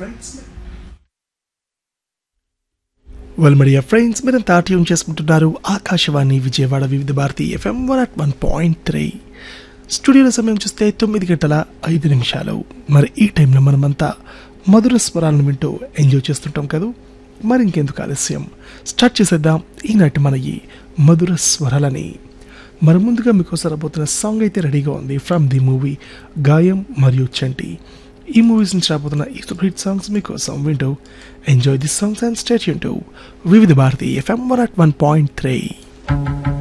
friends well మరియా friends మీరంతా tune చేసుకుంటున్నారు Akashvani Vijayawada Vividh Bharati FM one at one point three స్టూడియోలో సమయం చూస్తే తొమ్మిది గంటల ఐదు నిమిషాలు మరి ఈ టైంలో మనమంతా మధుర స్వరాలను వింటూ ఎంజాయ్ చేస్తుంటాం కదా మరి ఇంకెందుకు ఆలస్యం స్టార్ట్ చేసేద్దాం ఈనాటి మన ఈ మధుర స్వరాలని మరి ముందుగా మీకోసం రాబోతున్న సాంగ్ అయితే రెడీగా ఉంది ఫ్రమ్ ది మూవీ గాయం మరియు చంటి ఈ మూవీస్ నుంచి రాబోతున్న ఈ సూపర్ హిట్ సాంగ్స్ మీకోసం వింటూ enjoy the songs and state to Vividh Bharati FM one at one point three